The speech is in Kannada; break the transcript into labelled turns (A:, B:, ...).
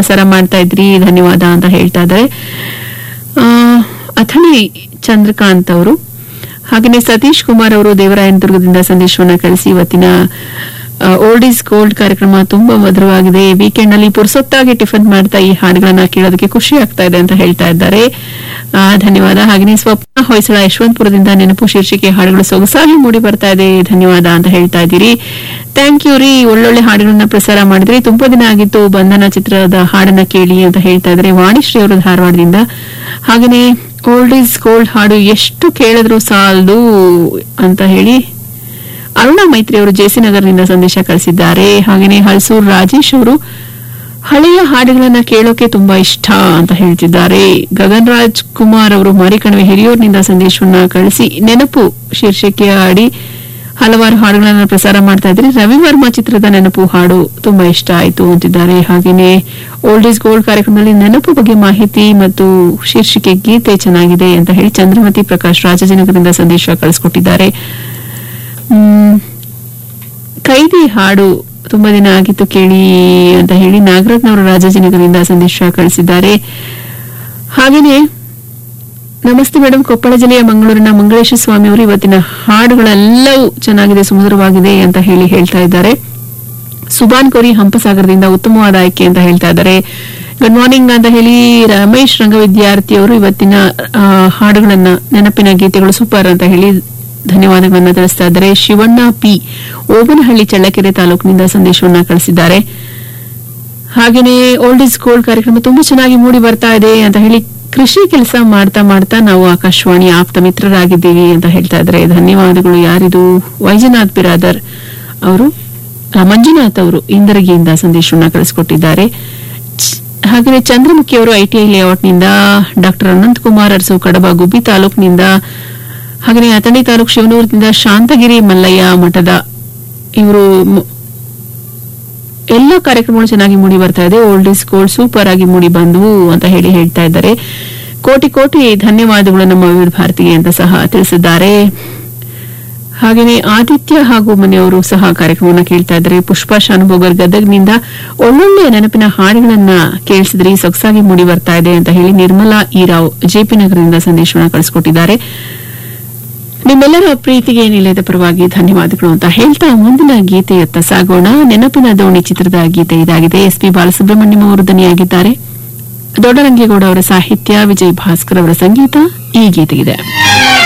A: ಪ್ರಸಾರ ಮಾಡ್ತಾ ಇದ್ರಿ ಧನ್ಯವಾದ ಅಂತ ಹೇಳ್ತಾ ಇದ್ದಾರೆ ಆ, ಅಥಣಿ ಚಂದ್ರಕಾಂತ್ ಅವರು ಹಾಗೆಯೇ ಸತೀಶ್ ಕುಮಾರ್ ಅವರು ದೇವರಾಯನದುರ್ಗದಿಂದ ಸಂದೇಶವನ್ನ ಕಳಿಸಿ ಇವತ್ತಿನ ಓಲ್ಡ್ ಈಸ್ ಗೋಲ್ಡ್ ಕಾರ್ಯಕ್ರಮ ತುಂಬಾ ಮಧುರವಾಗಿದೆ ವೀಕೆಂಡ್ ನಲ್ಲಿ ಪುರ್ಸೊತ್ತಾಗಿ ಟಿಫನ್ ಮಾಡ್ತಾ ಈ ಹಾಡುಗಳನ್ನ ಕೇಳೋದಕ್ಕೆ ಖುಷಿ ಆಗ್ತಾ ಇದೆ ಅಂತ ಹೇಳ್ತಾ ಇದ್ದಾರೆ ಆ, ಧನ್ಯವಾದ ಹಾಗೆಯೇ ಸ್ವಪ್ನ ಹೊಯ್ಸಳ ಯಶವಂತಪುರದಿಂದ ನೆನಪು ಶೀರ್ಷಿಕೆ ಹಾಡುಗಳು ಸೊಗಸಾಗಿ ಮೂಡಿ ಬರ್ತಾ ಇದೆ ಧನ್ಯವಾದ ಅಂತ ಹೇಳ್ತಾ ಇದ್ದೀರಿ ಥ್ಯಾಂಕ್ ಯು ರೀ ಒಳ್ಳೊಳ್ಳೆ ಹಾಡುಗಳನ್ನ ಪ್ರಸಾರ ಮಾಡಿದ್ರಿ ತುಂಬಾ ದಿನ ಆಗಿತ್ತು ಬಂಧನ ಚಿತ್ರದ ಹಾಡನ್ನ ಕೇಳಿ ಅಂತ ಹೇಳ್ತಾ ಇದ್ದಾರೆ ವಾಣಿಶ್ರೀ ಅವರು ಧಾರವಾಡದಿಂದ ಹಾಗೆಯೇ ಓಲ್ಡ್ ಈಸ್ ಗೋಲ್ಡ್ ಹಾಡು ಎಷ್ಟು ಕೇಳಿದ್ರು ಸಾಲದು ಅಂತ ಹೇಳಿ ಅರುಣಾ ಮೈತ್ರಿ ಅವರು ಜೆಸಿ ನಗರದಿಂದ ಸಂದೇಶ ಕಳಿಸಿದ್ದಾರೆ ಹಾಗೆಯೇ ಹಲ್ಸೂರ್ ರಾಜೇಶ್ ಅವರು ಹಳೆಯ ಹಾಡುಗಳನ್ನ ಕೇಳೋಕೆ ತುಂಬಾ ಇಷ್ಟ ಅಂತ ಹೇಳ್ತಿದ್ದಾರೆ ಗಗನ್ ರಾಜ್ ಕುಮಾರ್ ಅವರು ಮಾರಿಕಣಿವೆ ಹಿರಿಯೂರಿನಿಂದ ಸಂದೇಶವನ್ನ ಕಳಿಸಿ ನೆನಪು ಶೀರ್ಷಿಕೆಯ ಅಡಿ ಹಲವಾರು ಹಾಡುಗಳನ್ನ ಪ್ರಸಾರ ಮಾಡ್ತಾ ಇದ್ರಿ ರವಿವರ್ಮ ಚಿತ್ರದ ನೆನಪು ಹಾಡು ತುಂಬಾ ಇಷ್ಟ ಆಯಿತು ಅಂತಿದ್ದಾರೆ ಹಾಗೆಯೇ ಓಲ್ಡ್ ಈಸ್ ಗೋಲ್ಡ್ ಕಾರ್ಯಕ್ರಮದಲ್ಲಿ ನೆನಪು ಬಗ್ಗೆ ಮಾಹಿತಿ ಮತ್ತು ಶೀರ್ಷಿಕೆ ಗೀತೆ ಚೆನ್ನಾಗಿದೆ ಅಂತ ಹೇಳಿ ಚಂದ್ರಮತಿ ಪ್ರಕಾಶ್ ರಾಜಾಜಿನಗರದಿಂದ ಸಂದೇಶ ಕಳಿಸ್ಕೊಟ್ಟಿದ್ದಾರೆ ಮ್, ಕೈದಿ ಹಾಡು ತುಂಬಾ ದಿನ ಆಗಿತ್ತು ಕೇಳಿ ಅಂತ ಹೇಳಿ ನಾಗರತ್ನವರು ರಾಜಾಜಿನಗರದಿಂದ ಸಂದೇಶ ಕಳಿಸಿದ್ದಾರೆ ಹಾಗೆಯೇ ನಮಸ್ತೆ ಮೇಡಮ್ ಕೊಪ್ಪಳ ಜಿಲ್ಲೆಯ ಮಂಗಳೂರಿನ ಮಂಗಳೇಶ ಸ್ವಾಮಿ ಅವರು ಇವತ್ತಿನ ಹಾಡುಗಳೆಲ್ಲವೂ ಚೆನ್ನಾಗಿದೆ ಸುಮಧುರವಾಗಿದೆ ಅಂತ ಹೇಳಿ ಹೇಳ್ತಾ ಇದ್ದಾರೆ ಸುಬಾನ್ ಕೋರಿ ಹಂಪಸಾಗರದಿಂದ ಉತ್ತಮವಾದ ಆಯ್ಕೆ ಅಂತ ಹೇಳ್ತಾ ಇದ್ದಾರೆ ಗುಡ್ ಮಾರ್ನಿಂಗ್ ಅಂತ ಹೇಳಿ ರಮೇಶ್ ರಂಗ ವಿದ್ಯಾರ್ಥಿ ಅವರು ಇವತ್ತಿನ ಆ, ಹಾಡುಗಳನ್ನ ನೆನಪಿನ ಗೀತೆಗಳು ಸೂಪರ್ ಅಂತ ಹೇಳಿ ಧನ್ಯವಾದಗಳನ್ನ ತಿಳಿಸ್ತಾ ಇದ್ದಾರೆ ಶಿವಣ್ಣ ಪಿ ಓಬನಹಳ್ಳಿ ಚಳ್ಳಕೆರೆ ತಾಲೂಕಿನಿಂದ ಸಂದೇಶವನ್ನ ಕಳಿಸಿದ್ದಾರೆ ಹಾಗೇನೆ ಓಲ್ಡ್ ಇಸ್ ಗೋಲ್ಡ್ ಕಾರ್ಯಕ್ರಮ ತುಂಬಾ ಚೆನ್ನಾಗಿ ಮೂಡಿ ಬರ್ತಾ ಇದೆ ಅಂತ ಹೇಳಿ ಕೃಷಿ ಕೆಲಸ ಮಾಡ್ತಾ ಮಾಡ್ತಾ ನಾವು ಆಕಾಶವಾಣಿ ಆಪ್ತ ಮಿತ್ರರಾಗಿದ್ದೀವಿ ಅಂತ ಹೇಳ್ತಾ ಇದ್ದಾರೆ ಧನ್ಯವಾದಗಳು ಯಾರಿದು ವೈಜನಾಥ್ ಬಿರಾದರ್ ಅವರು ಆ, ಮಂಜುನಾಥ್ ಅವರು ಇಂದರಗಿಯಿಂದ ಸಂದೇಶವನ್ನ ಕಳಿಸಿಕೊಟ್ಟಿದ್ದಾರೆ ಚ್- ಹಾಗೆಯೇ ಚಂದ್ರಮುಖಿ ಅವರು ಐಟಿಐ ಲೇಔಟ್ನಿಂದ ಡಾಕ್ಟರ್ ಅನಂತ್ ಕುಮಾರ್ ಅರಸು ಕಡಬ ಗುಬ್ಬಿ ತಾಲೂಕಿನಿಂದ ಹಾಗೆಯೇ ಅಥಣಿ ತಾಲೂಕು ಶಿವನೂರಿನಿಂದ ಶಾಂತಗಿರಿ ಮಲ್ಲಯ್ಯ ಮಠದ ಇವರು ಮ್- ಎಲ್ಲ ಕಾರ್ಯಕ್ರಮಗಳು ಚೆನ್ನಾಗಿ ಮೂಡಿ ಬರ್ತಾ ಇದೆ ಓಲ್ಡ್ ಇಸ್ ಗೋಲ್ಡ್ ಸೂಪರ್ ಆಗಿ ಮೂಡಿ ಬಂದವು ಅಂತ ಹೇಳಿ ಹೇಳ್ತಾ ಇದ್ದಾರೆ ಕೋಟಿ ಕೋಟಿ ಧನ್ಯವಾದಗಳು ನಮ್ಮ ವಿವಿಧ ಭಾರತಿಗೆ ಅಂತ ಸಹ ತಿಳಿಸಿದ್ದಾರೆ ಹಾಗೆಯೇ ಆದಿತ್ಯ ಹಾಗೂ ಮನೆಯವರು ಸಹ ಕಾರ್ಯಕ್ರಮವನ್ನು ಕೇಳ್ತಾ ಇದ್ದಾರೆ ಪುಷ್ಪಾ ಶಾನುಭೋಗರ್ ಗದಗ್ನಿಂದ ಒಳ್ಳೊಳ್ಳೆ ನೆನಪಿನ ಹಾಡುಗಳನ್ನ ಕೇಳಿಸಿದ್ರಿ ಸೊಗಸಾಗಿ ಮೂಡಿ ಬರ್ತಾ ಇದೆ ಅಂತ ಹೇಳಿ ನಿರ್ಮಲಾ ಈರಾವ್ ಜೆಪಿ ನಗರದಿಂದ ಸಂದೇಶವನ್ನು ಕಳಿಸಿಕೊಟ್ಟಿದ್ದಾರೆ ನಿಮ್ಮೆಲ್ಲರ ಪ್ರೀತಿಗೆ ನಿಲಯದ ಪರವಾಗಿ ಧನ್ಯವಾದಗಳು ಅಂತ ಹೇಳ್ತಾ ಮುಂದಿನ ಗೀತೆಯತ್ತ ಸಾಗೋಣ ನೆನಪಿನ ದೋಣಿ ಚಿತ್ರದ ಗೀತೆ ಇದಾಗಿದೆ ಎಸ್ ಪಿ ಬಾಲಸುಬ್ರಹ್ಮಣ್ಯಂ ಅವರು ದನಿಯಾಗಿದ್ದಾರೆ ದೊಡ್ಡರಂಗೇಗೌಡ ಅವರ ಸಾಹಿತ್ಯ ವಿಜಯ್ ಭಾಸ್ಕರ್ ಅವರ ಸಂಗೀತ ಈ ಗೀತೆಗಿದೆ